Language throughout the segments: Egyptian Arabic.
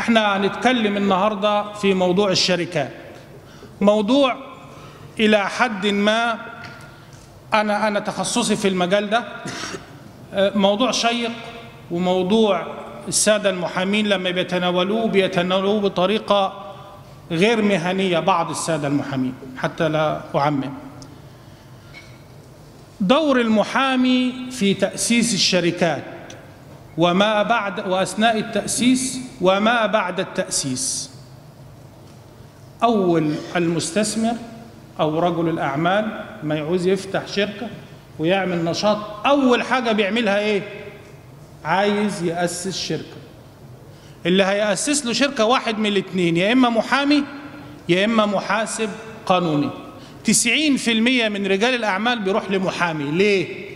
احنا هنتكلم النهارده في موضوع الشركات موضوع الى حد ما انا انا تخصصي في المجال ده آه، موضوع شيق وموضوع الساده المحامين لما بيتناولوه بيتناولوه بطريقه غير مهنيه بعض الساده المحامين حتى لا اعمم دور المحامي في تاسيس الشركات وما بعد واثناء التاسيس وما بعد التاسيس اول المستثمر او رجل الاعمال ما يعوز يفتح شركه ويعمل نشاط اول حاجه بيعملها ايه عايز ياسس شركه اللي هياسس له شركه واحد من الاثنين يا اما محامي يا اما محاسب قانوني 90% من رجال الاعمال بيروح لمحامي ليه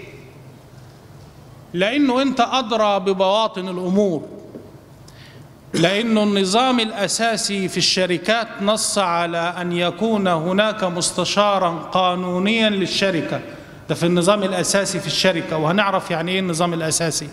لانه انت ادرى ببواطن الامور لانه النظام الاساسي في الشركات نص على ان يكون هناك مستشارا قانونيا للشركه ده في النظام الاساسي في الشركه وهنعرف يعني ايه النظام الاساسي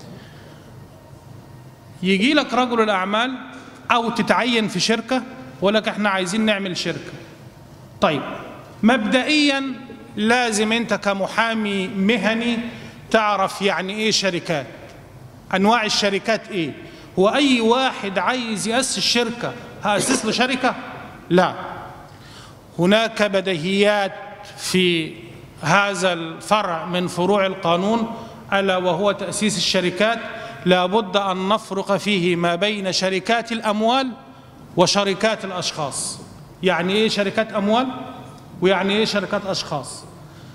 يجي لك رجل الاعمال او تتعين في شركه ويقول لك احنا عايزين نعمل شركه طيب مبدئيا لازم انت كمحامي مهني تعرف يعني ايه شركات انواع الشركات ايه هو اي واحد عايز ياسس شركه هاسس له شركه لا هناك بديهيات في هذا الفرع من فروع القانون الا وهو تاسيس الشركات لابد ان نفرق فيه ما بين شركات الاموال وشركات الاشخاص يعني ايه شركات اموال ويعني ايه شركات اشخاص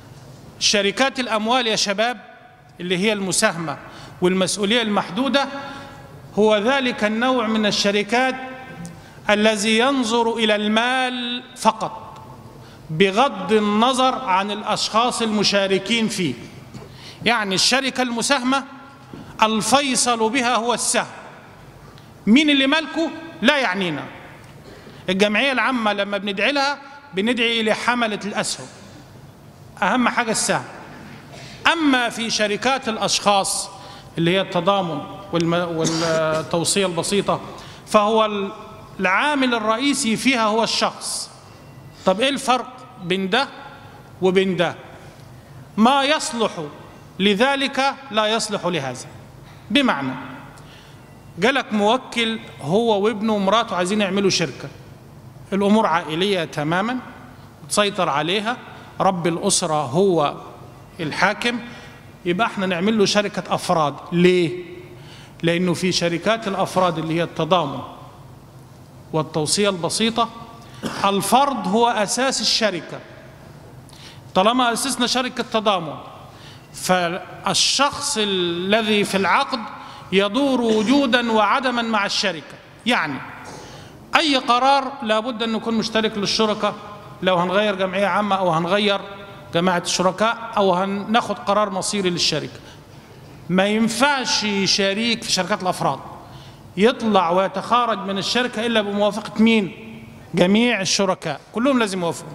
شركات الاموال يا شباب اللي هي المساهمه والمسؤوليه المحدوده هو ذلك النوع من الشركات الذي ينظر الى المال فقط بغض النظر عن الاشخاص المشاركين فيه يعني الشركه المساهمه الفيصل بها هو السهم مين اللي مالكه لا يعنينا الجمعيه العامه لما بندعي لها بندعي الى حمله الاسهم اهم حاجه السهم اما في شركات الاشخاص اللي هي التضامن والم... والتوصيه البسيطه فهو العامل الرئيسي فيها هو الشخص طب ايه الفرق بين ده وبين ده ما يصلح لذلك لا يصلح لهذا بمعنى جالك موكل هو وابنه ومراته عايزين يعملوا شركه الامور عائليه تماما تسيطر عليها رب الاسره هو الحاكم يبقى احنا نعمل له شركه افراد ليه لانه في شركات الافراد اللي هي التضامن والتوصيه البسيطه الفرد هو اساس الشركه طالما اسسنا شركه تضامن فالشخص الذي في العقد يدور وجودا وعدما مع الشركه يعني اي قرار لابد ان نكون مشترك للشركاء لو هنغير جمعيه عامه او هنغير جماعه الشركاء او هناخد قرار مصيري للشركه ما ينفعش شريك في شركات الافراد يطلع ويتخارج من الشركه الا بموافقه مين جميع الشركاء كلهم لازم يوافقوا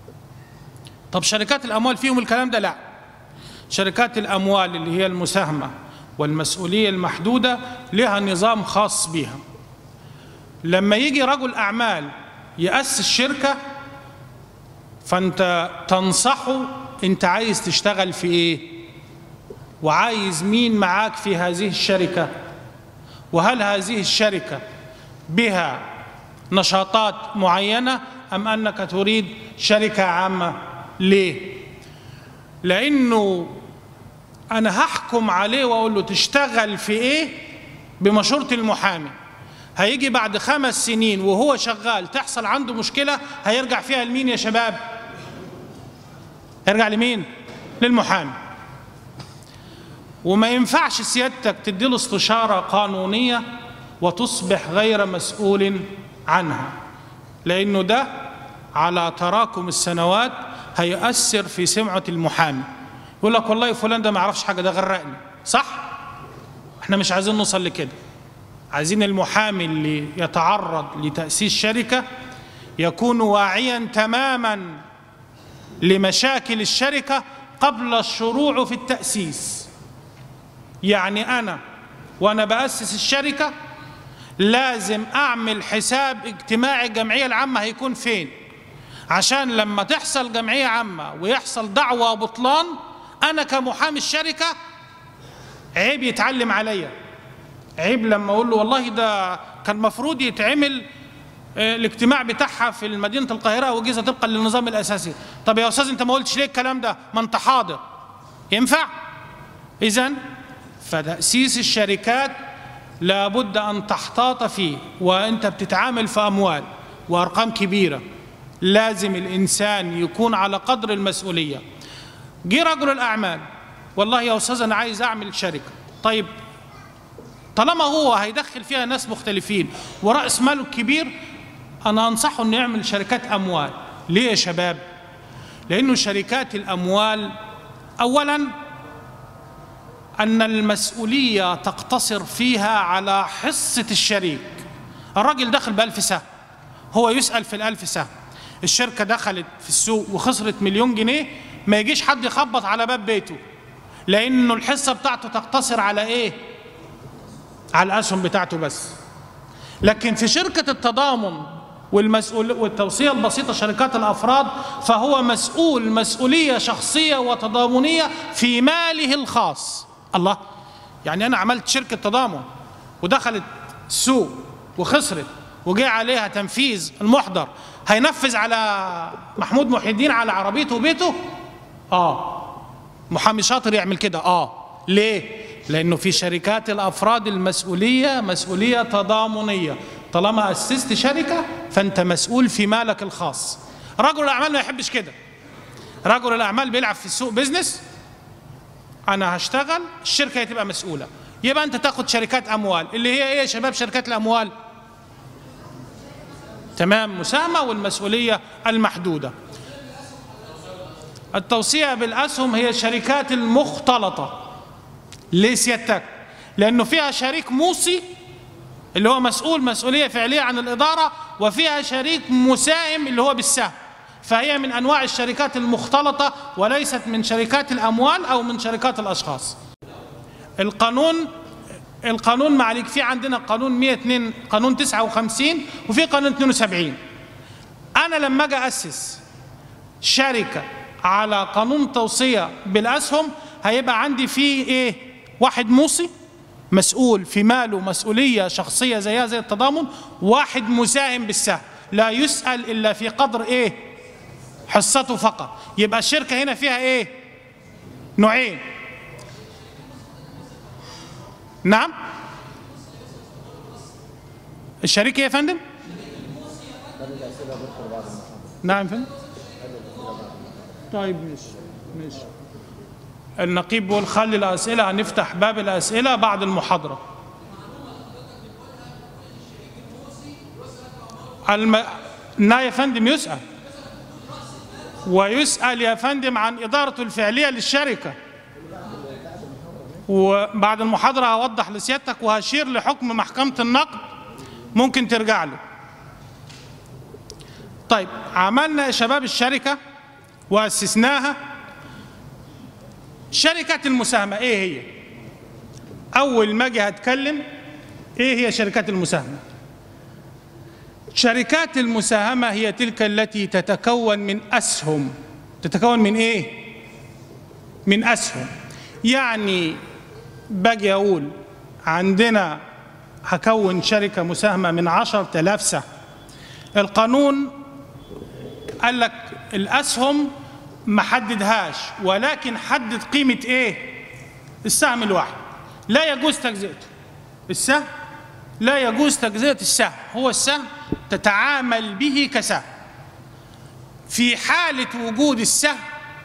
طب شركات الاموال فيهم الكلام ده لا شركات الاموال اللي هي المساهمه والمسؤوليه المحدوده لها نظام خاص بها لما يجي رجل اعمال ياسس شركه فانت تنصحه انت عايز تشتغل في ايه وعايز مين معاك في هذه الشركه وهل هذه الشركه بها نشاطات معينه ام انك تريد شركه عامه ليه لانه انا هحكم عليه واقول له تشتغل في ايه بمشوره المحامي هيجي بعد خمس سنين وهو شغال تحصل عنده مشكله هيرجع فيها لمين يا شباب يرجع لمين للمحامي وما ينفعش سيادتك تديله استشاره قانونيه وتصبح غير مسؤول عنها لانه ده على تراكم السنوات هيؤثر في سمعه المحامي يقول لك والله فلان ده ما يعرفش حاجه ده غرقني صح احنا مش عايزين نوصل لكده عايزين المحامي اللي يتعرض لتاسيس شركه يكون واعيا تماما لمشاكل الشركه قبل الشروع في التاسيس يعني انا وانا باسس الشركه لازم اعمل حساب اجتماعي الجمعيه العامه هيكون فين عشان لما تحصل جمعيه عامه ويحصل دعوه بطلان انا كمحامي الشركه عيب يتعلم عليا عيب لما اقول له والله ده كان المفروض يتعمل آه، الاجتماع بتاعها في مدينه القاهره والجيزه طبقا للنظام الاساسي طب يا استاذ انت ما قلتش ليه الكلام ده ما انت حاضر ينفع اذا فتاسيس الشركات لابد ان تحتاط فيه وانت بتتعامل في اموال وارقام كبيره لازم الانسان يكون على قدر المسؤوليه جه رجل الاعمال والله يا استاذ انا عايز اعمل شركه طيب طالما هو هيدخل فيها ناس مختلفين ورأس ماله كبير أنا أنصحه إنه يعمل شركات أموال ليه يا شباب؟ لأنه شركات الأموال أولا أن المسؤولية تقتصر فيها على حصة الشريك الراجل دخل بألف سهم هو يسأل في الألف سهم الشركة دخلت في السوق وخسرت مليون جنيه ما يجيش حد يخبط على باب بيته لأنه الحصة بتاعته تقتصر على إيه؟ على الأسهم بتاعته بس لكن في شركة التضامن والمسؤول والتوصية البسيطة شركات الأفراد فهو مسؤول مسؤولية شخصية وتضامنية في ماله الخاص الله يعني أنا عملت شركة تضامن ودخلت السوق وخسرت وجاء عليها تنفيذ المحضر هينفذ على محمود محي الدين على عربيته وبيته اه محامي شاطر يعمل كده اه ليه لانه في شركات الافراد المسؤوليه مسؤوليه تضامنيه طالما اسست شركه فانت مسؤول في مالك الخاص رجل الاعمال ما يحبش كده رجل الاعمال بيلعب في السوق بيزنس انا هشتغل الشركه هتبقى مسؤوله يبقى انت تاخد شركات اموال اللي هي ايه يا شباب شركات الاموال تمام مساهمه والمسؤوليه المحدوده التوصيه بالاسهم هي الشركات المختلطه ليه سيادتك لانه فيها شريك موصي اللي هو مسؤول مسؤوليه فعليه عن الاداره وفيها شريك مساهم اللي هو بالسهم فهي من انواع الشركات المختلطه وليست من شركات الاموال او من شركات الاشخاص القانون القانون ما عليك في عندنا قانون 102 قانون 59 وفي قانون 72 انا لما اجي اسس شركه على قانون توصيه بالاسهم هيبقى عندي فيه ايه واحد موصي مسؤول في ماله مسؤوليه شخصيه زيها زي التضامن واحد مساهم بالسهم لا يسال الا في قدر ايه حصته فقط يبقى الشركه هنا فيها ايه نوعين نعم الشريك ايه يا فندم نعم يا فندم طيب ماشي ماشي النقيب بيقول خلي الأسئلة هنفتح باب الأسئلة بعد المحاضرة الم... لا يا فندم يسأل ويسأل يا فندم عن إدارته الفعلية للشركة وبعد المحاضرة هوضح لسيادتك وهشير لحكم محكمة النقد ممكن ترجع له طيب عملنا يا شباب الشركة وأسسناها شركات المساهمة إيه هي؟ أول ما أجي هتكلم إيه هي شركات المساهمة؟ شركات المساهمة هي تلك التي تتكون من أسهم تتكون من إيه؟ من أسهم يعني باجي أقول عندنا هكون شركة مساهمة من عشر تلاف سهم القانون قال لك الأسهم ما حددهاش ولكن حدد قيمة ايه السهم الواحد لا يجوز تجزئته السهم لا يجوز تجزئة السهم هو السهم تتعامل به كسهم في حالة وجود السهم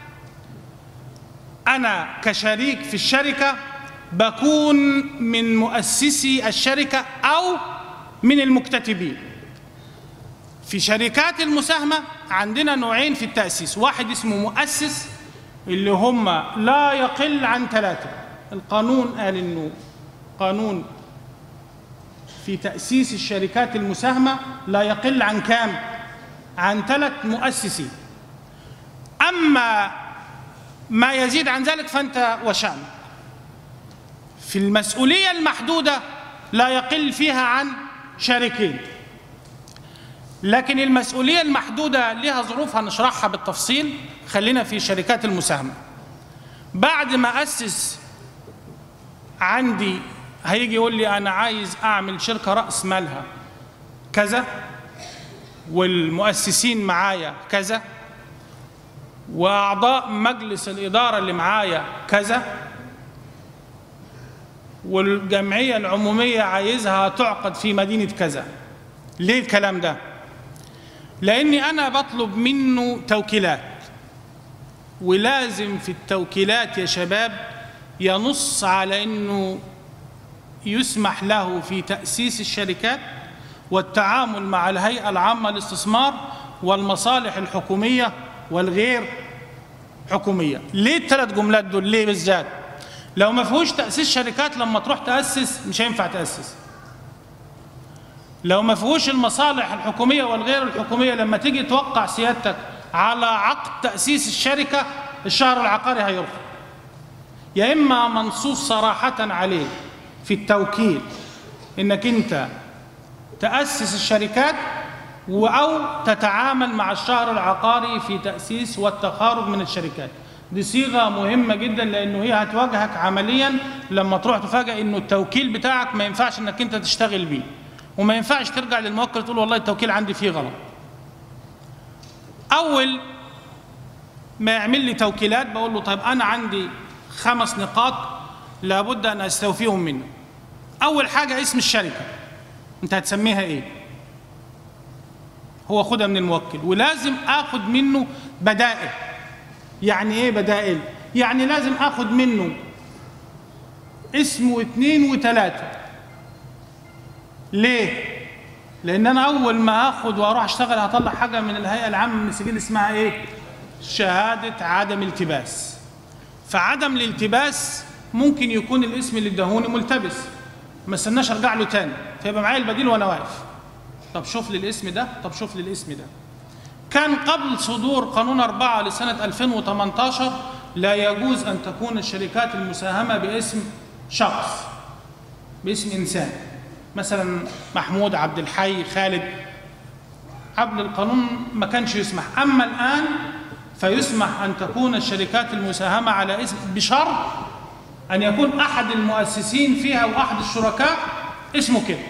أنا كشريك في الشركة بكون من مؤسسي الشركة أو من المكتتبين في شركات المساهمة عندنا نوعين في التأسيس واحد اسمه مؤسس اللي هم لا يقل عن ثلاثة القانون قال انه قانون في تأسيس الشركات المساهمة لا يقل عن كام عن ثلاث مؤسسين أما ما يزيد عن ذلك فأنت وشأنك في المسؤولية المحدودة لا يقل فيها عن شريكين لكن المسؤولية المحدودة لها ظروف هنشرحها بالتفصيل خلينا في شركات المساهمة بعد ما أسس عندي هيجي يقول لي أنا عايز أعمل شركة رأس مالها كذا والمؤسسين معايا كذا وأعضاء مجلس الإدارة اللي معايا كذا والجمعية العمومية عايزها تعقد في مدينة كذا ليه الكلام ده؟ لأني أنا بطلب منه توكيلات ولازم في التوكيلات يا شباب ينص على أنه يسمح له في تأسيس الشركات والتعامل مع الهيئة العامة للاستثمار والمصالح الحكومية والغير حكومية ليه الثلاث جملات دول ليه بالذات لو ما فيهوش تأسيس شركات لما تروح تأسس مش هينفع تأسس لو ما فيهوش المصالح الحكومية والغير الحكومية لما تيجي توقع سيادتك على عقد تأسيس الشركة الشهر العقاري هيرفض يا إما منصوص صراحة عليه في التوكيل إنك أنت تأسس الشركات أو تتعامل مع الشهر العقاري في تأسيس والتخارج من الشركات دي صيغة مهمة جدا لأنه هي هتواجهك عمليا لما تروح تفاجأ إنه التوكيل بتاعك ما ينفعش إنك أنت تشتغل بيه وما ينفعش ترجع للموكل تقول والله التوكيل عندي فيه غلط أول ما يعمل لي توكيلات بقول له طيب أنا عندي خمس نقاط لابد أن أستوفيهم منه أول حاجة اسم الشركة أنت هتسميها إيه؟ هو خدها من الموكل ولازم آخد منه بدائل يعني إيه بدائل؟ يعني لازم آخد منه اسم واثنين وثلاثة ليه؟ لأن أنا أول ما آخد وأروح أشتغل هطلع حاجة من الهيئة العامة من السجل اسمها إيه؟ شهادة عدم التباس فعدم الالتباس ممكن يكون الاسم اللي اداهوني ملتبس ما استناش ارجع له تاني فيبقى معايا البديل وانا واقف طب شوف لي الاسم ده طب شوف لي الاسم ده كان قبل صدور قانون أربعة لسنة 2018 لا يجوز أن تكون الشركات المساهمة باسم شخص باسم إنسان مثلا محمود عبد الحي خالد قبل القانون ما كانش يسمح أما الآن فيسمح أن تكون الشركات المساهمة على اسم بشرط أن يكون أحد المؤسسين فيها وأحد الشركاء اسمه كده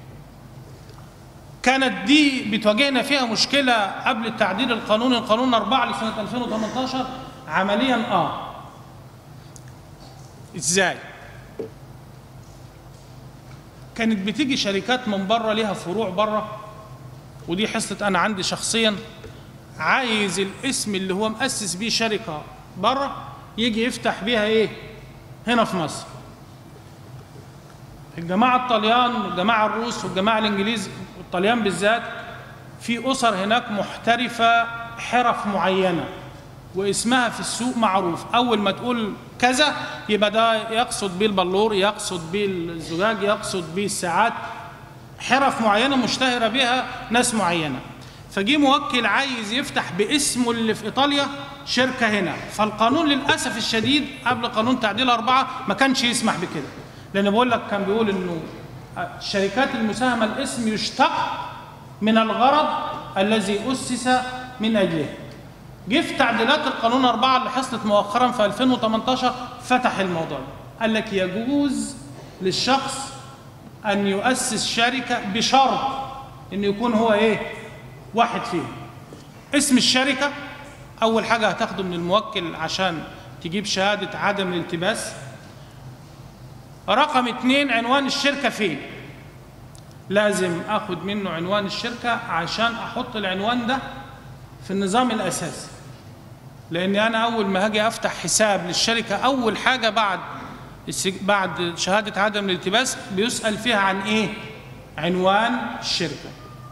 كانت دي بتواجهنا فيها مشكلة قبل التعديل القانوني القانون 4 لسنة 2018 عمليا آه إزاي؟ كانت بتيجي شركات من بره ليها فروع بره ودي حصة أنا عندي شخصيا عايز الاسم اللي هو مؤسس بيه شركة بره يجي يفتح بيها إيه؟ هنا في مصر الجماعة الطليان والجماعة الروس والجماعة الإنجليز والطليان بالذات في أسر هناك محترفة حرف معينة واسمها في السوق معروف أول ما تقول كذا يبقى ده يقصد بيه البلور يقصد بيه الزجاج يقصد بيه الساعات حرف معينة مشتهرة بها ناس معينة فجي موكل عايز يفتح باسمه اللي في إيطاليا شركة هنا فالقانون للأسف الشديد قبل قانون تعديل أربعة ما كانش يسمح بكده لأن بقول لك كان بيقول إنه الشركات المساهمة الاسم يشتق من الغرض الذي أسس من أجله جه في تعديلات القانون أربعة اللي حصلت مؤخرا في 2018 فتح الموضوع قال لك يجوز للشخص أن يؤسس شركة بشرط إنه يكون هو إيه؟ واحد فيهم اسم الشركة أول حاجة هتاخده من الموكل عشان تجيب شهادة عدم الالتباس رقم اتنين عنوان الشركة فين لازم أخد منه عنوان الشركة عشان أحط العنوان ده في النظام الأساسي لأن أنا أول ما هاجي أفتح حساب للشركة أول حاجة بعد بعد شهادة عدم الالتباس بيسأل فيها عن إيه؟ عنوان الشركة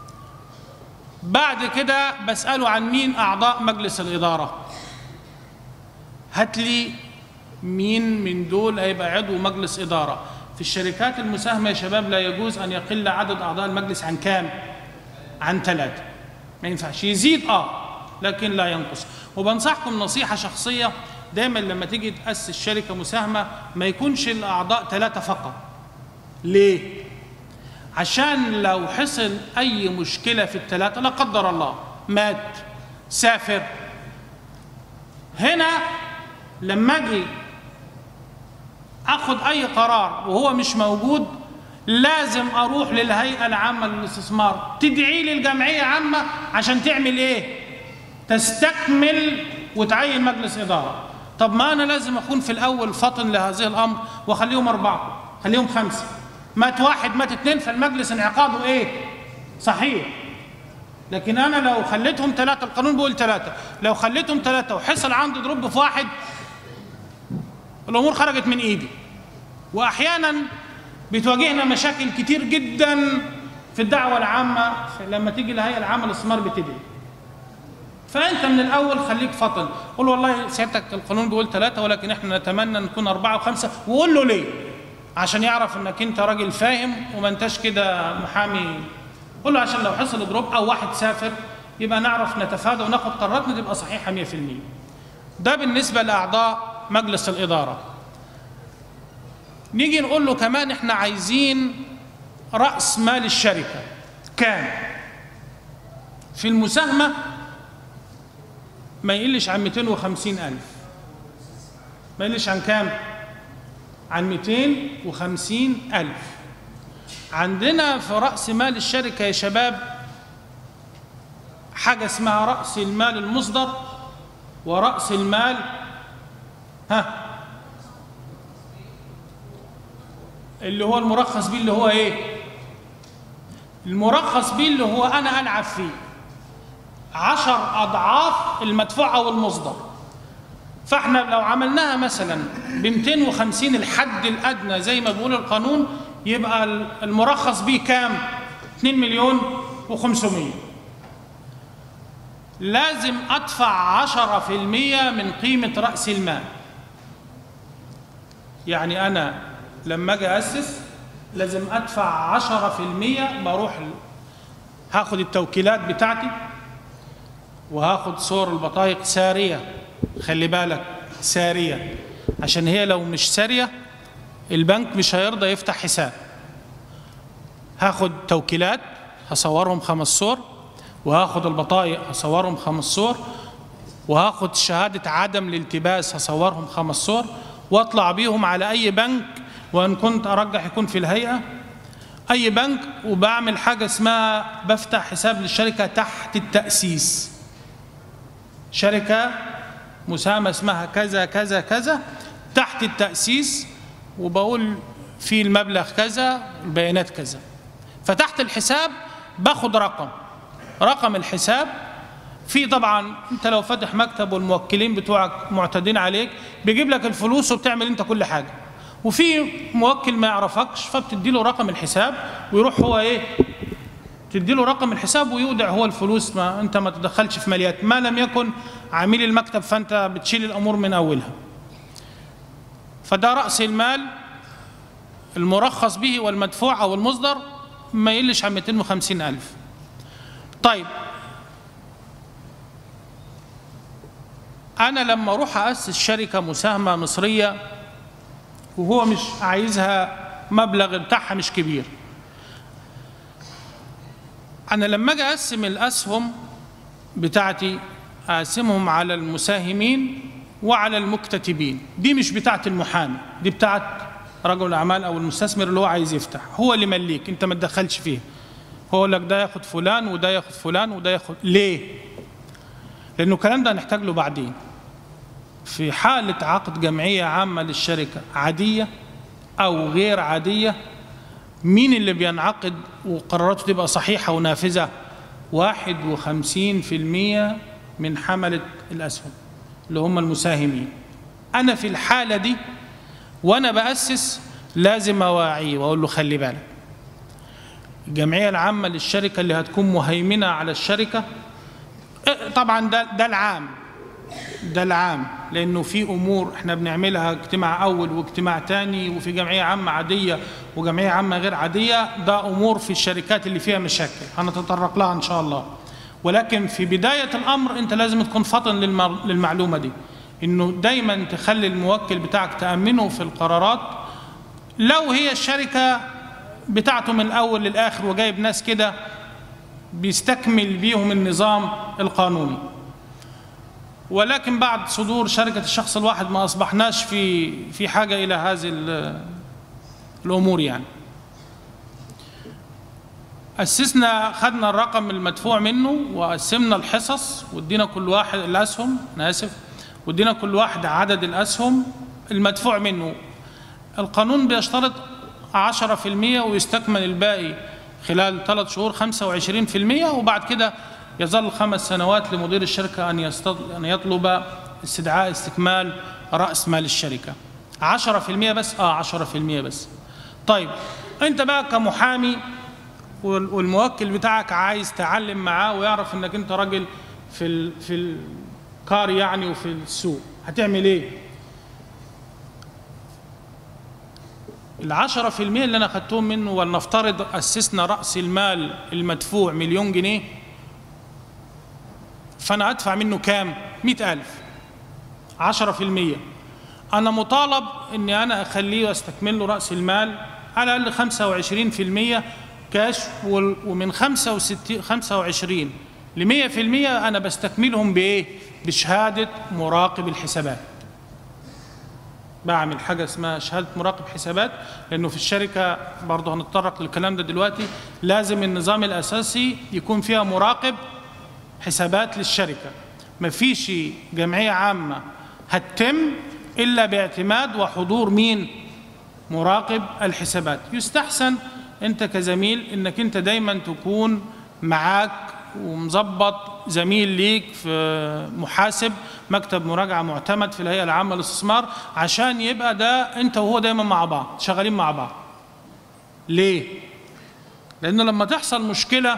بعد كده بسأله عن مين أعضاء مجلس الإدارة هات لي مين من دول هيبقى عضو مجلس إدارة في الشركات المساهمة يا شباب لا يجوز أن يقل عدد أعضاء المجلس عن كام؟ عن ثلاثة ما ينفعش يزيد آه لكن لا ينقص وبنصحكم نصيحة شخصية دايما لما تيجي تأسس شركة مساهمة ما يكونش الأعضاء ثلاثة فقط ليه؟ عشان لو حصل اي مشكله في الثلاثه لا قدر الله مات سافر هنا لما اجي اخد اي قرار وهو مش موجود لازم اروح للهيئه العامه للاستثمار تدعي لي الجمعيه عامه عشان تعمل ايه تستكمل وتعين مجلس اداره طب ما انا لازم اكون في الاول فطن لهذه الامر واخليهم اربعه خليهم خمسه مات واحد مات اثنين فالمجلس انعقاده ايه صحيح لكن انا لو خليتهم ثلاثه القانون بيقول ثلاثه لو خليتهم ثلاثه وحصل عندي دروب في واحد الامور خرجت من ايدي واحيانا بتواجهنا مشاكل كتير جدا في الدعوه العامه لما تيجي الهيئه العامه للاستثمار بتدعي فانت من الاول خليك فطن قول والله سيادتك القانون بيقول ثلاثه ولكن احنا نتمنى نكون اربعه وخمسه وقول له ليه عشان يعرف انك انت راجل فاهم وما انتش كده محامي قول له عشان لو حصل دروب او واحد سافر يبقى نعرف نتفادى وناخد قراراتنا تبقى صحيحه 100% ده بالنسبه لاعضاء مجلس الاداره نيجي نقول له كمان احنا عايزين راس مال الشركه كام في المساهمه ما يقلش عن 250 ألف ما يقلش عن كام؟ عن 250 ألف عندنا في رأس مال الشركة يا شباب حاجة اسمها رأس المال المصدر ورأس المال ها اللي هو المرخص بيه اللي هو ايه المرخص بيه اللي هو انا العب فيه عشر أضعاف المدفوع أو المصدر فاحنا لو عملناها مثلا ب 250 الحد الأدنى زي ما بيقول القانون يبقى المرخص بيه كام؟ 2 مليون و500 لازم أدفع 10% من قيمة رأس المال يعني أنا لما أجي أسس لازم أدفع 10% بروح هاخد التوكيلات بتاعتي وهاخد صور البطايق سارية خلي بالك سارية عشان هي لو مش سارية البنك مش هيرضى يفتح حساب هاخد توكيلات هصورهم خمس صور وهاخد البطايق هصورهم خمس صور وهاخد شهادة عدم الالتباس هصورهم خمس صور واطلع بيهم على أي بنك وإن كنت أرجح يكون في الهيئة أي بنك وبعمل حاجة اسمها بفتح حساب للشركة تحت التأسيس شركة مساهمة اسمها كذا كذا كذا تحت التأسيس وبقول في المبلغ كذا البيانات كذا فتحت الحساب باخد رقم رقم الحساب في طبعا انت لو فاتح مكتب والموكلين بتوعك معتادين عليك بيجيب لك الفلوس وبتعمل انت كل حاجه وفي موكل ما يعرفكش فبتدي له رقم الحساب ويروح هو ايه تدي له رقم الحساب ويودع هو الفلوس ما انت ما تدخلش في ماليات ما لم يكن عميل المكتب فانت بتشيل الامور من اولها فده راس المال المرخص به والمدفوع او المصدر ما يقلش عن 250 الف طيب انا لما اروح اسس شركه مساهمه مصريه وهو مش عايزها مبلغ بتاعها مش كبير انا لما اجي اقسم الاسهم بتاعتي اقسمهم على المساهمين وعلى المكتتبين دي مش بتاعت المحامي دي بتاعت رجل الاعمال او المستثمر اللي هو عايز يفتح هو اللي مليك انت ما تدخلش فيه هو يقول لك ده ياخد فلان وده ياخد فلان وده ياخد ليه لانه الكلام ده هنحتاج له بعدين في حالة عقد جمعية عامة للشركة عادية أو غير عادية مين اللي بينعقد وقراراته تبقى صحيحة ونافذة واحد وخمسين في المية من حملة الأسهم اللي هم المساهمين أنا في الحالة دي وأنا بأسس لازم أواعيه وأقول له خلي بالك الجمعية العامة للشركة اللي هتكون مهيمنة على الشركة طبعا ده ده العام ده العام لانه في امور احنا بنعملها اجتماع اول واجتماع تاني وفي جمعيه عامه عاديه وجمعيه عامه غير عاديه ده امور في الشركات اللي فيها مشاكل هنتطرق لها ان شاء الله ولكن في بدايه الامر انت لازم تكون فطن للمعلومه دي انه دايما تخلي الموكل بتاعك تامنه في القرارات لو هي الشركه بتاعته من الاول للاخر وجايب ناس كده بيستكمل بيهم النظام القانوني ولكن بعد صدور شركة الشخص الواحد ما أصبحناش في في حاجة إلى هذه ال- الأمور يعني أسسنا خدنا الرقم المدفوع منه وقسمنا الحصص وادينا كل واحد الأسهم أنا آسف وادينا كل واحد عدد الأسهم المدفوع منه القانون بيشترط 10% ويستكمل الباقي خلال ثلاث شهور 25% وبعد كده يظل خمس سنوات لمدير الشركة أن يستط- أن يطلب استدعاء استكمال رأس مال الشركة 10% بس اه 10% بس طيب انت بقى كمحامي وال- والموكل بتاعك عايز تعلم معاه ويعرف انك انت راجل في ال في الكار يعني وفي السوق هتعمل ايه العشرة في المية اللي أنا خدتهم منه ولنفترض أسسنا رأس المال المدفوع مليون جنيه فأنا أدفع منه كام؟ مئة ألف عشرة في المية أنا مطالب أني أنا أخليه واستكمل له رأس المال على الأقل خمسة وعشرين في المية كاش وال- ومن خمسة وستين خمسة وعشرين لمية في المية أنا بستكملهم بإيه؟ بشهادة مراقب الحسابات بعمل حاجة اسمها شهادة مراقب حسابات لأنه في الشركة برضه هنتطرق للكلام ده دلوقتي لازم النظام الأساسي يكون فيها مراقب حسابات للشركة مفيش جمعية عامة هتتم إلا باعتماد وحضور مين مراقب الحسابات يستحسن أنت كزميل أنك أنت دايما تكون معاك ومظبط زميل ليك في محاسب مكتب مراجعة معتمد في الهيئة العامة للاستثمار عشان يبقى ده أنت وهو دايما مع بعض شغالين مع بعض ليه؟ لأنه لما تحصل مشكلة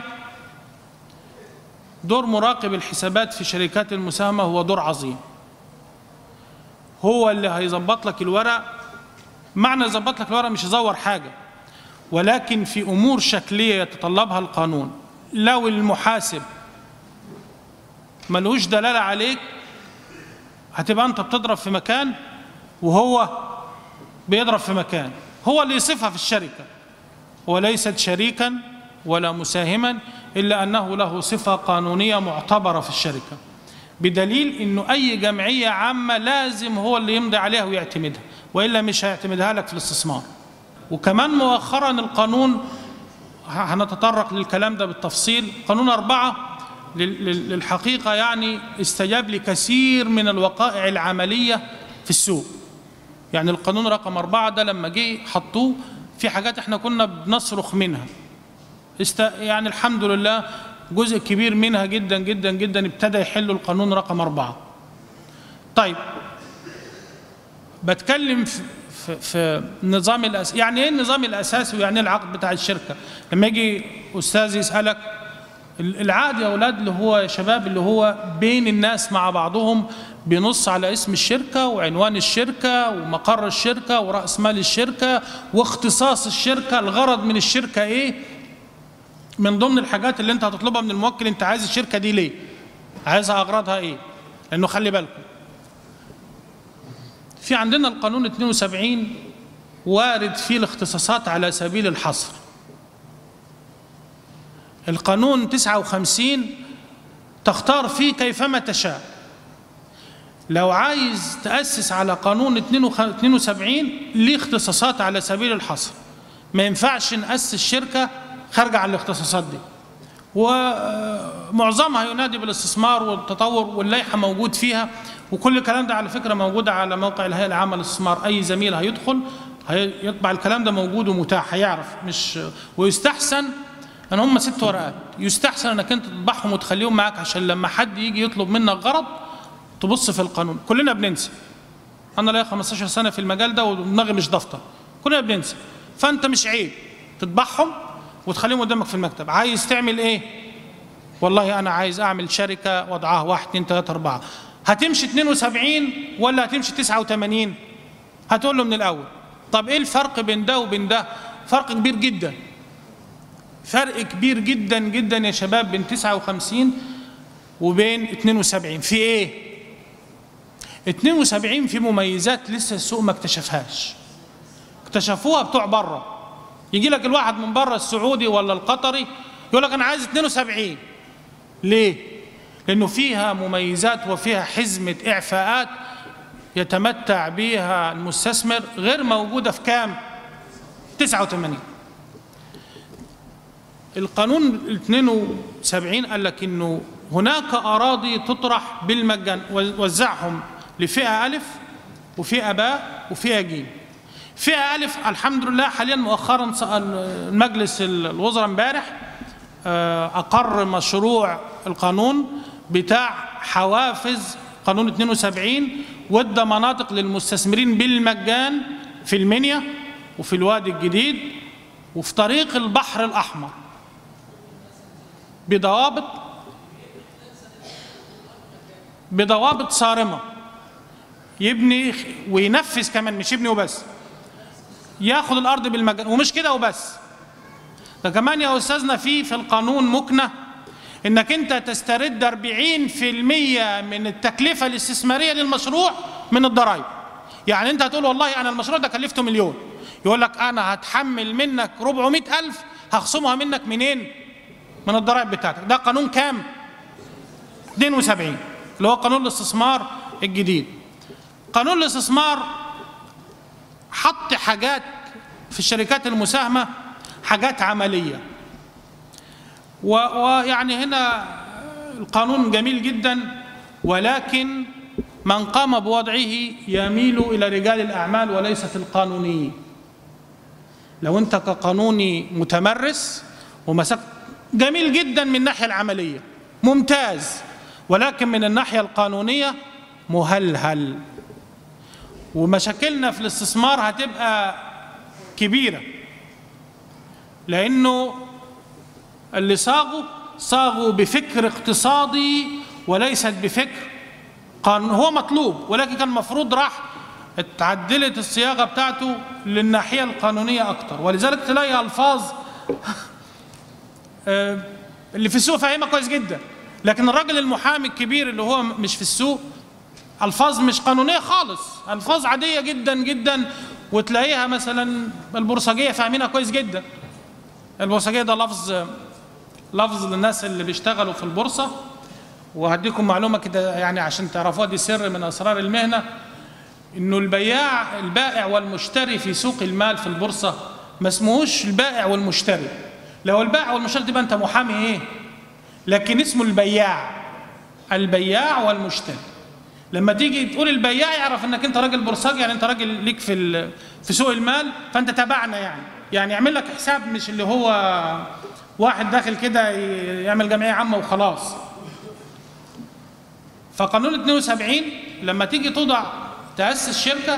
دور مراقب الحسابات في شركات المساهمة هو دور عظيم هو اللي هيظبط لك الورق معنى يظبط لك الورق مش يزور حاجة ولكن في أمور شكلية يتطلبها القانون لو المحاسب ملوش دلالة عليك هتبقى أنت بتضرب في مكان وهو بيضرب في مكان هو اللي يصفها في الشركة وليست شريكا ولا مساهما إلا أنه له صفة قانونية معتبرة في الشركة بدليل أنه أي جمعية عامة لازم هو اللي يمضي عليها ويعتمدها وإلا مش هيعتمدها لك في الاستثمار وكمان مؤخرا القانون هنتطرق للكلام ده بالتفصيل قانون أربعة لل- لل- للحقيقة يعني استجاب لكثير من الوقائع العملية في السوق يعني القانون رقم أربعة ده لما جه حطوه في حاجات احنا كنا بنصرخ منها است... يعني الحمد لله جزء كبير منها جدا جدا جدا ابتدى يحل القانون رقم أربعة طيب بتكلم في في, في النظام الأس... يعني ايه النظام الاساسي ويعني ايه العقد بتاع الشركه لما يجي استاذ يسالك ال- العقد يا اولاد اللي هو يا شباب اللي هو بين الناس مع بعضهم بينص على اسم الشركه وعنوان الشركه ومقر الشركه وراس مال الشركه واختصاص الشركه الغرض من الشركه ايه من ضمن الحاجات اللي انت هتطلبها من الموكل انت عايز الشركه دي ليه عايزها اغراضها ايه لانه خلي بالكم في عندنا القانون 72 وارد فيه الاختصاصات على سبيل الحصر القانون 59 تختار فيه كيفما تشاء لو عايز تأسس على قانون 72 ليه اختصاصات على سبيل الحصر ما ينفعش نأسس شركة خارجة عن الاختصاصات دي ومعظمها ينادي بالاستثمار والتطور واللائحة موجود فيها وكل الكلام ده على فكرة موجود على موقع الهيئة العامة للاستثمار أي زميل هيدخل هيطبع الكلام ده موجود ومتاح هيعرف مش ويستحسن ان هم ست ورقات يستحسن انك انت تطبعهم وتخليهم معاك عشان لما حد يجي يطلب منك غرض تبص في القانون كلنا بننسى انا ليا 15 سنه في المجال ده ودماغي مش دفتر كلنا بننسى فانت مش عيب تطبعهم وتخليهم قدامك في المكتب عايز تعمل ايه والله انا عايز اعمل شركه وضعها 1 2 3 4 هتمشي 72 ولا هتمشي 89 هتقول له من الاول طب ايه الفرق بين ده وبين ده فرق كبير جدا فرق كبير جدا جدا يا شباب بين 59 وبين 72 في ايه 72 في مميزات لسه السوق ما اكتشفهاش اكتشفوها بتوع بره يجي لك الواحد من بره السعودي ولا القطري يقول لك انا عايز 72 ليه لانه فيها مميزات وفيها حزمه اعفاءات يتمتع بها المستثمر غير موجوده في كام 89 القانون ال 72 قال لك انه هناك اراضي تطرح بالمجان وزعهم لفئه الف وفئه باء وفئه جيم فئه الف الحمد لله حاليا مؤخرا المجلس الوزراء امبارح اقر مشروع القانون بتاع حوافز قانون 72 وادى مناطق للمستثمرين بالمجان في المنيا وفي الوادي الجديد وفي طريق البحر الاحمر بضوابط بضوابط صارمه يبني وينفذ كمان مش يبني وبس ياخد الارض بالمجان ومش كده وبس ده كمان يا استاذنا في في القانون مكنه انك انت تسترد 40% من التكلفه الاستثماريه للمشروع من الضرائب يعني انت هتقول والله انا المشروع ده كلفته مليون يقول لك انا هتحمل منك 400 الف هخصمها منك منين من الضرائب بتاعتك ده قانون كام 72 اللي هو قانون الاستثمار الجديد قانون الاستثمار حط حاجات في الشركات المساهمه حاجات عمليه ويعني هنا القانون جميل جدا ولكن من قام بوضعه يميل الى رجال الاعمال وليست القانونيين لو انت كقانوني متمرس ومسكت جميل جدا من الناحيه العمليه ممتاز ولكن من الناحيه القانونيه مهلهل ومشاكلنا في الاستثمار هتبقى كبيره لانه اللي صاغوا صاغوا بفكر اقتصادي وليست بفكر قانون هو مطلوب ولكن كان المفروض راح اتعدلت الصياغه بتاعته للناحيه القانونيه اكتر ولذلك تلاقي الفاظ اللي في السوق فاهمها كويس جدا لكن الراجل المحامي الكبير اللي هو مش في السوق الفاظ مش قانونيه خالص الفاظ عاديه جدا جدا وتلاقيها مثلا البورصجيه فاهمينها كويس جدا البورصجيه ده لفظ لفظ للناس اللي بيشتغلوا في البورصه وهديكم معلومه كده يعني عشان تعرفوها دي سر من اسرار المهنه انه البياع البائع والمشتري في سوق المال في البورصه ما اسمهوش البائع والمشتري لو البائع والمشتري تبقى انت محامي ايه لكن اسمه البياع البياع والمشتري لما تيجي تقول البياع يعرف انك انت راجل بورصاجي يعني انت راجل ليك في في سوق المال فانت تبعنا يعني يعني يعمل لك حساب مش اللي هو واحد داخل كده يعمل جمعيه عامه وخلاص فقانون 72 لما تيجي توضع تاسس شركه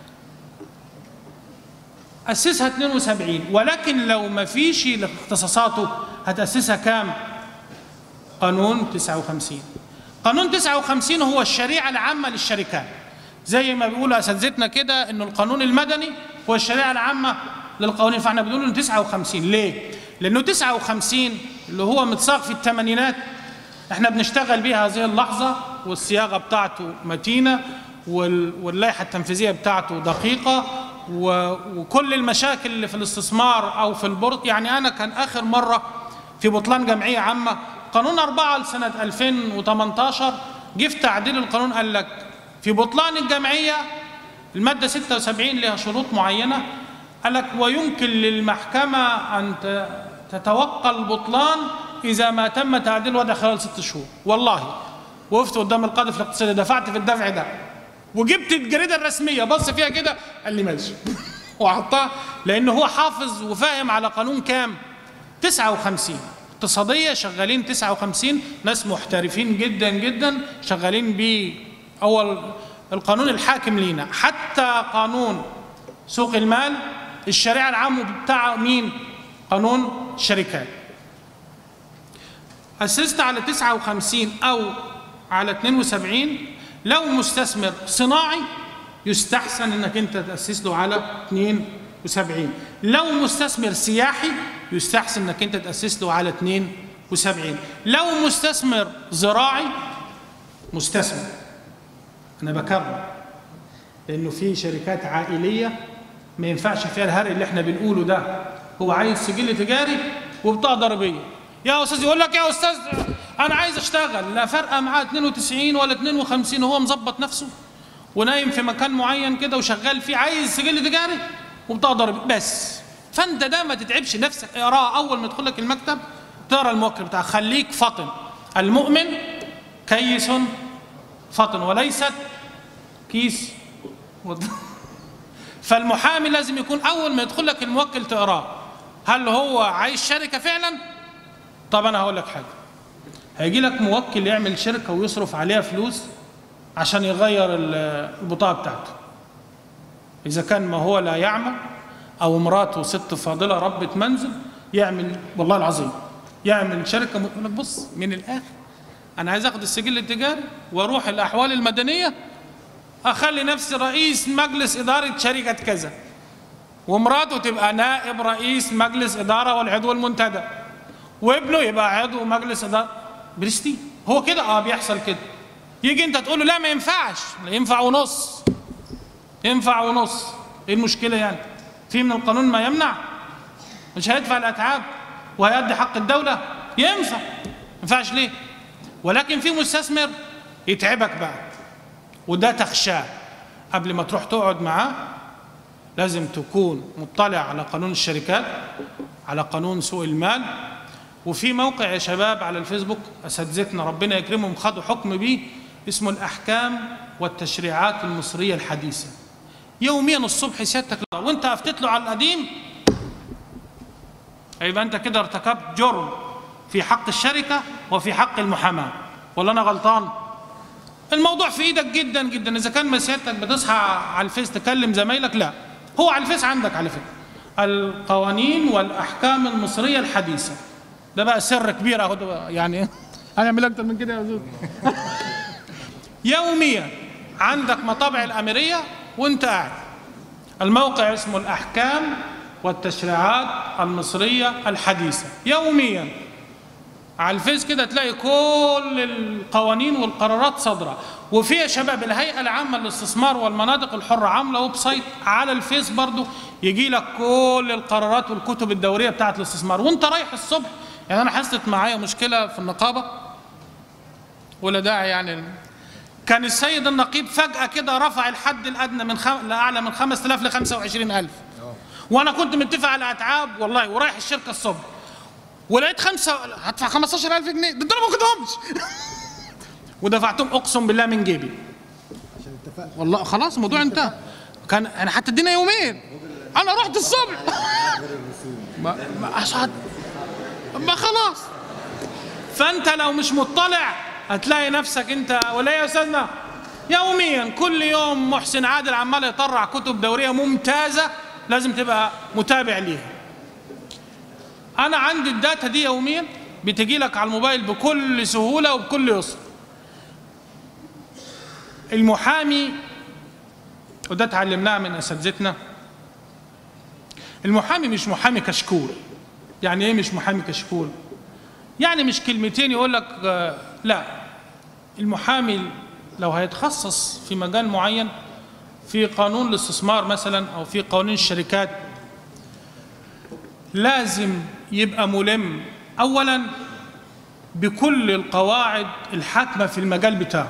اسسها 72 ولكن لو ما فيش اختصاصاته هتاسسها كام قانون 59 قانون 59 هو الشريعه العامه للشركات زي ما بيقول اساتذتنا كده انه القانون المدني هو الشريعه العامه للقوانين فاحنا بنقول انه 59 ليه لانه 59 اللي هو متصاغ في الثمانينات احنا بنشتغل بيه هذه اللحظه والصياغه بتاعته متينه واللائحه التنفيذيه بتاعته دقيقه وكل المشاكل اللي في الاستثمار او في البورصه يعني انا كان اخر مره في بطلان جمعيه عامه قانون 4 لسنه 2018 جه في تعديل القانون قال لك في بطلان الجمعيه الماده 76 لها شروط معينه قال لك ويمكن للمحكمه ان تتوقع البطلان اذا ما تم تعديل الوضع خلال ست شهور والله وقفت قدام القاضي في الاقتصاد دفعت في الدفع ده وجبت الجريده الرسميه بص فيها كده قال لي ماشي وحطها لانه هو حافظ وفاهم على قانون كام 59 اقتصاديه شغالين 59 ناس محترفين جدا جدا شغالين بيه اول القانون الحاكم لينا حتى قانون سوق المال الشريعه العامه بتاع مين قانون الشركات أسست على 59 أو على 72 لو مستثمر صناعي يستحسن انك انت تاسس له على 72 لو مستثمر سياحي يستحسن انك انت تاسس له على 72 لو مستثمر زراعي مستثمر انا بكرر لانه في شركات عائليه ما ينفعش فيها الهري اللي احنا بنقوله ده هو عايز سجل تجاري وبطاقه ضريبيه يا استاذ يقول لك يا استاذ انا عايز اشتغل لا فارقه معاه 92 ولا 52 هو مظبط نفسه ونايم في مكان معين كده وشغال فيه عايز سجل تجاري وبطاقه ضريبيه بس فانت ده ما تتعبش نفسك اقراه اول ما تدخل لك المكتب تقرا الموكل بتاعك خليك فطن المؤمن كيس فطن وليست كيس وض- فالمحامي لازم يكون اول ما يدخل لك الموكل تقراه هل هو عايز شركه فعلا طب انا هقول لك حاجه هيجي لك موكل يعمل شركه ويصرف عليها فلوس عشان يغير ال- البطاقه بتاعته اذا كان ما هو لا يعمل او مراته ست فاضله ربة منزل يعمل والله العظيم يعمل شركه يقول لك بص من الاخر انا عايز اخد السجل التجاري واروح الاحوال المدنيه اخلي نفسي رئيس مجلس اداره شركه كذا ومراته تبقى نائب رئيس مجلس اداره والعضو المنتدى وابنه يبقى عضو مجلس اداره برستيج هو كده اه بيحصل كده يجي انت تقول له لا ما ينفعش لا ينفع ونص ينفع ونص ايه المشكله يعني في من القانون ما يمنع مش هيدفع الاتعاب وهيأدي حق الدوله ينفع ما ينفعش ليه ولكن في مستثمر يتعبك بقى وده تخشاه قبل ما تروح تقعد معاه لازم تكون مطلع على قانون الشركات على قانون سوق المال وفي موقع يا شباب على الفيسبوك اساتذتنا ربنا يكرمهم خدوا حكم بيه اسمه الاحكام والتشريعات المصريه الحديثه يوميا الصبح سيادتك وانت افتت له على القديم يبقى انت كده ارتكبت جرم في حق الشركه وفي حق المحاماه ولا انا غلطان الموضوع في ايدك جدا جدا اذا كان ما سيادتك بتصحى على الفيس تكلم زمايلك لا هو على الفيس عندك على فكره القوانين والاحكام المصريه الحديثه ده بقى سر كبير اهو ده بقى يعني هنعمل اكتر من كده يا زوج يوميا عندك مطابع الاميريه وانت قاعد الموقع اسمه الاحكام والتشريعات المصريه الحديثه يوميا على الفيس كده تلاقي كل القوانين والقرارات صادره وفي يا شباب الهيئه العامه للاستثمار والمناطق الحره عامله ويب سايت على الفيس برضو يجي لك كل القرارات والكتب الدوريه بتاعه الاستثمار وانت رايح الصبح يعني انا حصلت معايا مشكله في النقابه ولا داعي يعني كان السيد النقيب فجاه كده رفع الحد الادنى من خم... لاعلى من 5000 ل 25000 وانا كنت متفق على اتعاب والله ورايح الشركه الصبح ولقيت خمسة هدفع 15000 جنيه ده انا ما باخدهمش ودفعتهم اقسم بالله من جيبي عشان اتفقنا والله خلاص الموضوع انتهى كان انا حتى ادينا يومين انا رحت الصبح ما ما أشهد ما خلاص فانت لو مش مطلع هتلاقي نفسك انت ولا يا استاذنا يوميا كل يوم محسن عادل عمال يطرع كتب دوريه ممتازه لازم تبقى متابع ليها انا عندي الداتا دي يوميا بتجي لك على الموبايل بكل سهوله وبكل يسر المحامي وده اتعلمناه من اساتذتنا المحامي مش محامي كشكول يعني ايه مش محامي كشكول يعني مش كلمتين يقول لك آه، لا المحامي لو هيتخصص في مجال معين في قانون الاستثمار مثلا او في قوانين الشركات لازم يبقى ملم اولا بكل القواعد الحاكمه في المجال بتاعه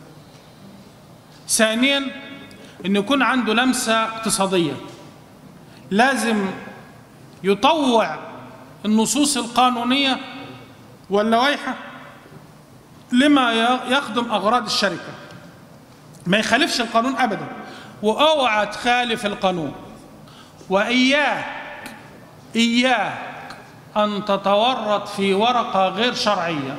ثانيا ان يكون عنده لمسه اقتصاديه لازم يطوع النصوص القانونيه واللوائح لما ي- يخدم اغراض الشركه ما يخالفش القانون ابدا واوعى تخالف القانون واياك اياك ان تتورط في ورقه غير شرعيه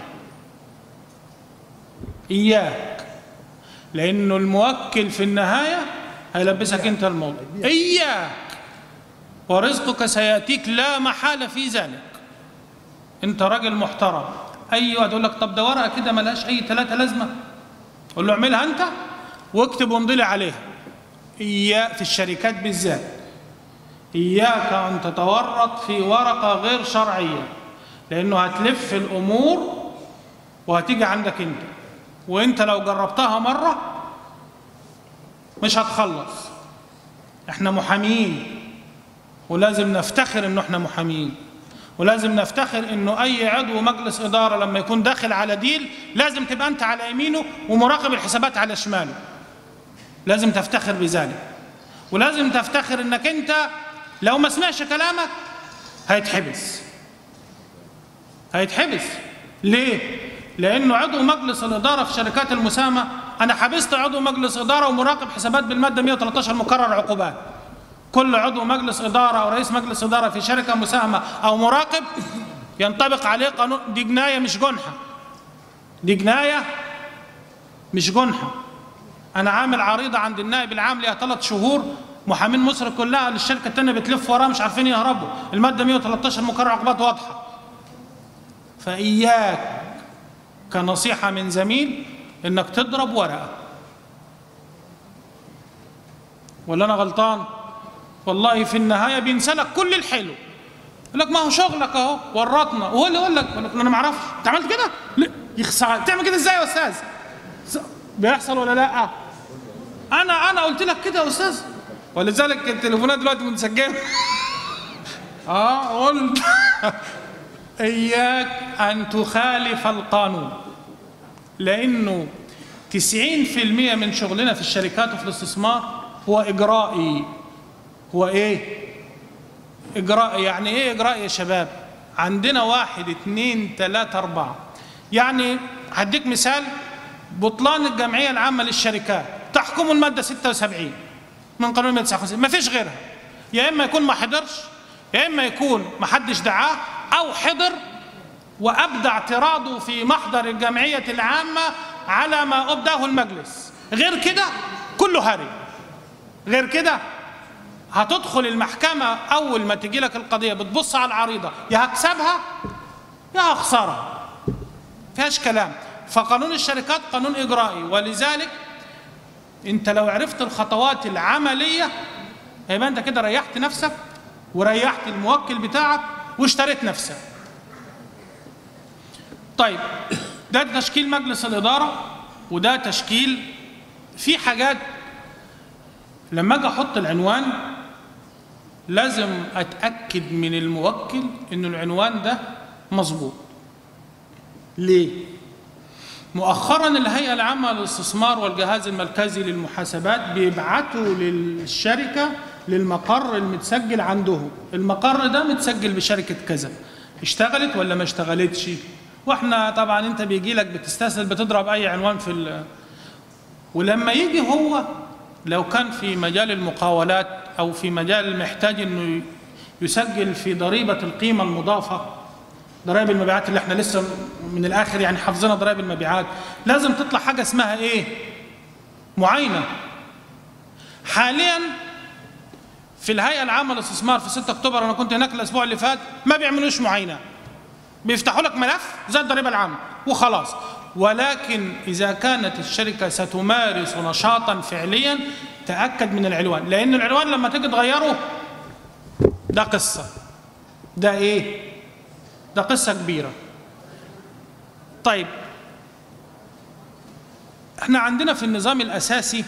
اياك لانه الموكل في النهايه هيلبسك انت الموضوع اياك ورزقك سياتيك لا محاله في ذلك انت راجل محترم اي واحد يقول لك طب ده ورقه كده ملهاش اي ثلاثه لازمه قول له اعملها انت واكتب وامضي لي عليها اياك في الشركات بالذات اياك ان تتورط في ورقه غير شرعيه لانه هتلف الامور وهتيجي عندك انت وانت لو جربتها مره مش هتخلص احنا محامين ولازم نفتخر انه احنا محامين ولازم نفتخر انه اي عضو مجلس اداره لما يكون داخل على ديل لازم تبقى انت على يمينه ومراقب الحسابات على شماله لازم تفتخر بذلك ولازم تفتخر انك انت لو ما سمعش كلامك هيتحبس هيتحبس ليه لانه عضو مجلس الاداره في شركات المساهمه انا حبست عضو مجلس اداره ومراقب حسابات بالماده 113 مقرر عقوبات كل عضو مجلس اداره او رئيس مجلس اداره في شركه مساهمه او مراقب ينطبق عليه قانون دي جنايه مش جنحه دي جنايه مش جنحه انا عامل عريضه عند النائب العام ليها ثلاث شهور محامين مصر كلها للشركه الثانيه بتلف وراه مش عارفين يهربوا الماده 113 مقرر عقوبات واضحه فاياك كنصيحه من زميل انك تضرب ورقه ولا انا غلطان والله في النهايه بينسلك كل الحلو يقول لك ما هو شغلك اهو ورطنا وهو اللي يقول لك يقول لك انا ما اعرفش انت عملت كده؟ لا يخسع تعمل كده ازاي يا استاذ؟ بيحصل ولا لا؟ انا انا قلت لك كده يا استاذ ولذلك التليفونات دلوقتي متسجله اه قلت اياك ان تخالف القانون لانه 90% من شغلنا في الشركات وفي الاستثمار هو اجرائي هو ايه اجراء يعني ايه اجراء يا شباب عندنا واحد اتنين تلاتة اربعة يعني هديك مثال بطلان الجمعية العامة للشركات تحكم المادة 76 من قانون 159 ما فيش غيرها يا اما يكون ما حضرش يا اما يكون ما حدش دعاه او حضر وابدى اعتراضه في محضر الجمعية العامة على ما ابداه المجلس غير كده كله هري غير كده هتدخل المحكمة أول ما تجي لك القضية بتبص على العريضة يا هكسبها يا هخسرها فيهاش كلام فقانون الشركات قانون إجرائي ولذلك أنت لو عرفت الخطوات العملية يبقى أنت كده ريحت نفسك وريحت الموكل بتاعك واشتريت نفسك طيب ده تشكيل مجلس الإدارة وده تشكيل في حاجات لما اجي احط العنوان لازم اتاكد من الموكل ان العنوان ده مظبوط ليه مؤخرا الهيئه العامه للاستثمار والجهاز المركزي للمحاسبات بيبعتوا للشركه للمقر المتسجل عندهم المقر ده متسجل بشركه كذا اشتغلت ولا ما اشتغلتش واحنا طبعا انت بيجي لك بتستسهل بتضرب اي عنوان في ال... ولما يجي هو لو كان في مجال المقاولات او في مجال محتاج انه يسجل في ضريبه القيمه المضافه ضرائب المبيعات اللي احنا لسه من الاخر يعني حافظينها ضرائب المبيعات لازم تطلع حاجه اسمها ايه معاينه حاليا في الهيئه العامه للاستثمار في 6 اكتوبر انا كنت هناك الاسبوع اللي فات ما بيعملوش معاينه بيفتحوا لك ملف زي الضريبه العامه وخلاص ولكن إذا كانت الشركة ستمارس نشاطا فعليا تأكد من العنوان لأن العنوان لما تيجي تغيره ده قصة ده إيه؟ ده قصة كبيرة طيب احنا عندنا في النظام الأساسي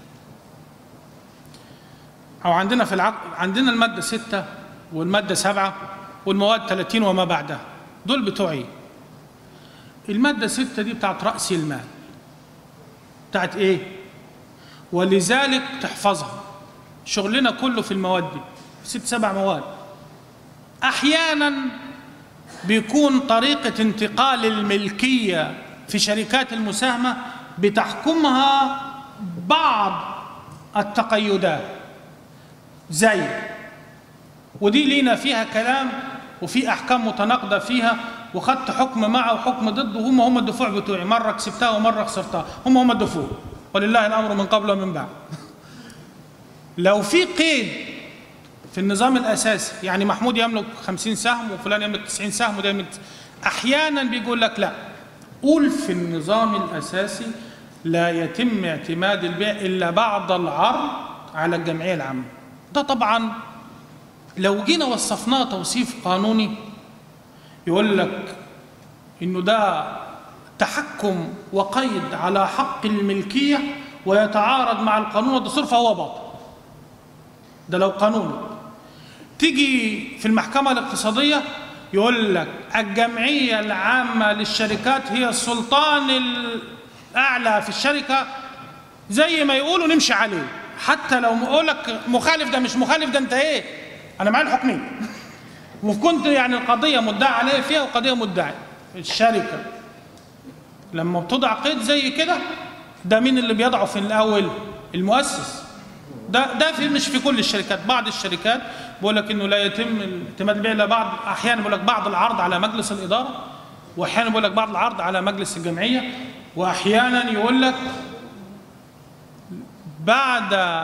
أو عندنا في العقد عندنا المادة ستة والمادة سبعة والمواد 30 وما بعدها دول بتوع ايه؟ المادة ستة دي بتاعت رأس المال بتاعت ايه ولذلك تحفظها شغلنا كله في المواد دي ست سبع مواد احيانا بيكون طريقة انتقال الملكية في شركات المساهمة بتحكمها بعض التقيدات زي ودي لينا فيها كلام وفي احكام متناقضه فيها وخدت حكم معه وحكم ضده هم هم الدفوع بتوعي مره كسبتها ومره خسرتها هم هم الدفوع ولله الامر من قبل ومن بعد لو في قيد في النظام الاساسي يعني محمود يملك 50 سهم وفلان يملك 90 سهم وده يملك احيانا بيقول لك لا قول في النظام الاساسي لا يتم اعتماد البيع الا بعد العرض على الجمعيه العامه ده طبعا لو جينا وصفناه توصيف قانوني يقول لك انه ده تحكم وقيد على حق الملكيه ويتعارض مع القانون والدستور فهو باطل ده لو قانوني تيجي في المحكمة الاقتصادية يقول لك الجمعية العامة للشركات هي السلطان الأعلى في الشركة زي ما يقولوا نمشي عليه حتى لو يقول لك مخالف ده مش مخالف ده انت ايه انا معايا الحكمين وكنت يعني القضية مدعى عليها فيها وقضية مدعي الشركة لما بتضع قيد زي كده ده مين اللي بيضعه في الأول المؤسس ده ده في مش في كل الشركات بعض الشركات بيقول لك انه لا يتم اعتماد البيع الا بعض احيانا بيقول لك بعض العرض على مجلس الاداره واحيانا بيقول لك بعض العرض على مجلس الجمعيه واحيانا يقول لك بعد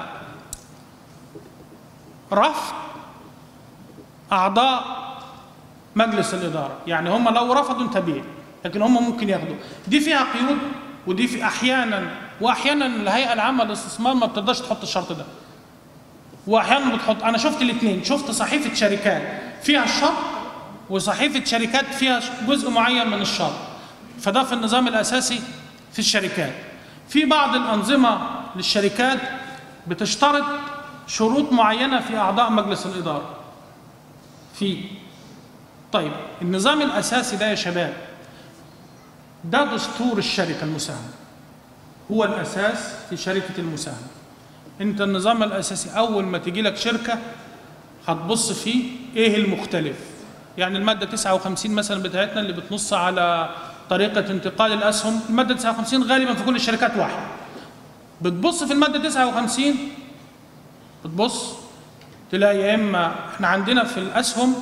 رفض اعضاء مجلس الاداره يعني هم لو رفضوا انت بيع لكن هم ممكن ياخدوا دي فيها قيود ودي في احيانا واحيانا الهيئه العامه للاستثمار ما بتقدرش تحط الشرط ده واحيانا بتحط انا شفت الاثنين شفت صحيفه شركات فيها الشرط وصحيفه شركات فيها جزء معين من الشرط فده في النظام الاساسي في الشركات في بعض الانظمه للشركات بتشترط شروط معينه في اعضاء مجلس الاداره في طيب النظام الاساسي ده يا شباب ده دستور الشركه المساهمه هو الاساس في شركه المساهمه انت النظام الاساسي اول ما تيجي لك شركه هتبص فيه ايه المختلف يعني الماده 59 مثلا بتاعتنا اللي بتنص على طريقه انتقال الاسهم الماده 59 غالبا في كل الشركات واحد بتبص في الماده 59 بتبص تلاقي يا اما احنا عندنا في الاسهم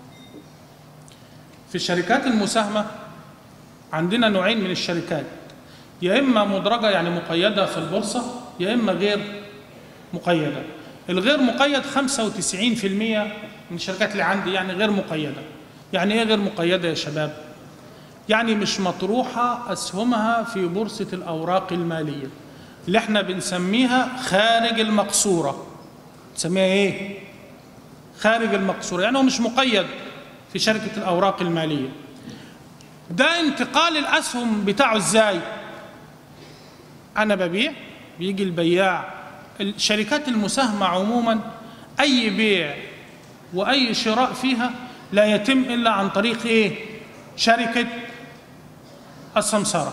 في الشركات المساهمه عندنا نوعين من الشركات يا اما مدرجه يعني مقيده في البورصه يا اما غير مقيده الغير مقيد 95% من الشركات اللي عندي يعني غير مقيده يعني ايه غير مقيده يا شباب يعني مش مطروحه اسهمها في بورصه الاوراق الماليه اللي احنا بنسميها خارج المقصوره نسميها ايه خارج المقصوره يعني هو مش مقيد في شركه الاوراق الماليه ده انتقال الاسهم بتاعه ازاي انا ببيع بيجي البياع الشركات المساهمه عموما اي بيع واي شراء فيها لا يتم الا عن طريق ايه شركه السمسره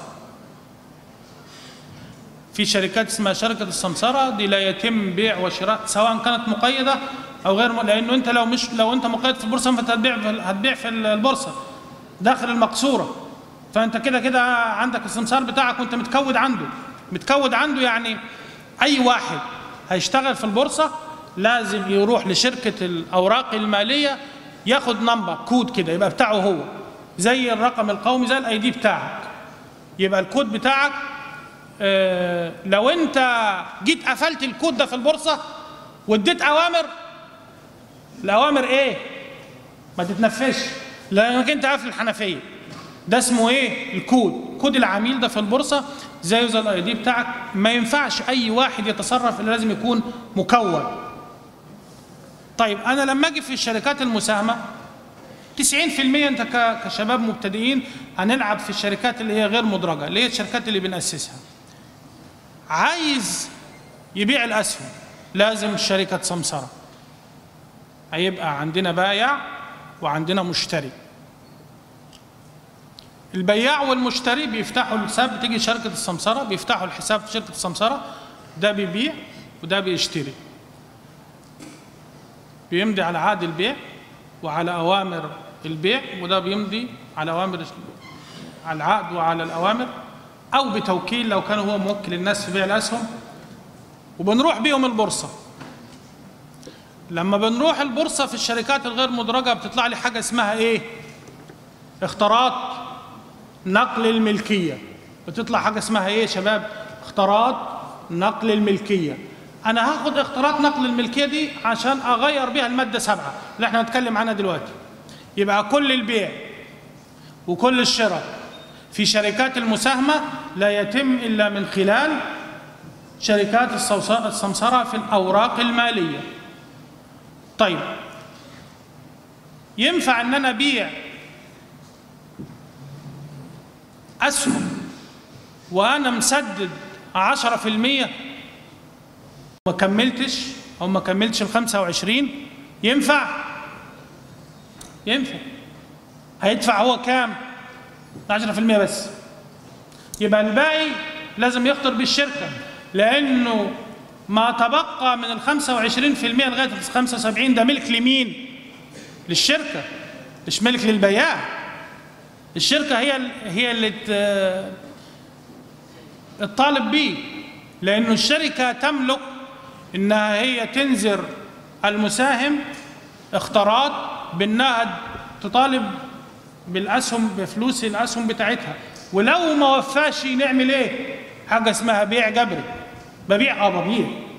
في شركات اسمها شركه السمسره دي لا يتم بيع وشراء سواء كانت مقيده او غير م... لانه انت لو مش لو انت مقيد في البورصه فانت هتبيع في هتبيع في البورصه داخل المقصوره فانت كده كده عندك السمسار بتاعك وانت متكود عنده متكود عنده يعني اي واحد هيشتغل في البورصه لازم يروح لشركه الاوراق الماليه ياخد نمبر كود كده يبقى بتاعه هو زي الرقم القومي زي الاي دي بتاعك يبقى الكود بتاعك اه لو انت جيت قفلت الكود ده في البورصه واديت اوامر الاوامر ايه ما تتنفذش لانك انت قافل الحنفيه ده اسمه ايه الكود كود العميل ده في البورصه زيه زي الاي دي بتاعك ما ينفعش اي واحد يتصرف الا لازم يكون مكون طيب انا لما اجي في الشركات المساهمه 90% انت كشباب مبتدئين هنلعب في الشركات اللي هي غير مدرجه اللي هي الشركات اللي بنأسسها عايز يبيع الاسهم لازم شركه سمسره هيبقى عندنا بايع وعندنا مشتري البياع والمشتري بيفتحوا الحساب بتيجي شركة السمسرة بيفتحوا الحساب في شركة السمسرة ده بيبيع وده بيشتري بيمضي على عقد البيع وعلى أوامر البيع وده بيمضي على أوامر على العقد وعلى الأوامر أو بتوكيل لو كان هو موكل الناس في بيع الأسهم وبنروح بيهم البورصة لما بنروح البورصة في الشركات الغير مدرجة بتطلع لي حاجة اسمها إيه؟ اختراط نقل الملكية بتطلع حاجة اسمها ايه يا شباب اختراط نقل الملكية انا هاخد اختراط نقل الملكية دي عشان اغير بيها المادة سبعة اللي احنا هنتكلم عنها دلوقتي يبقى كل البيع وكل الشراء في شركات المساهمة لا يتم إلا من خلال شركات السمسرة في الأوراق المالية طيب ينفع ان انا ابيع أسهم وأنا مسدد عشرة في المية ما كملتش أو ما كملتش الخمسة وعشرين ينفع ينفع هيدفع هو كام 10% بس يبقى الباقي لازم يخطر بالشركة لأنه ما تبقى من ال 25% لغاية ال 75 ده ملك لمين؟ للشركة مش ملك للبياع الشركة هي ال- هي اللي ت- الطالب بيه لأنه الشركة تملك إنها هي تنذر المساهم اختارات بأنها تطالب بالأسهم بفلوس الأسهم بتاعتها ولو ما وفاش نعمل إيه؟ حاجة اسمها بيع جبري ببيع اه ببيع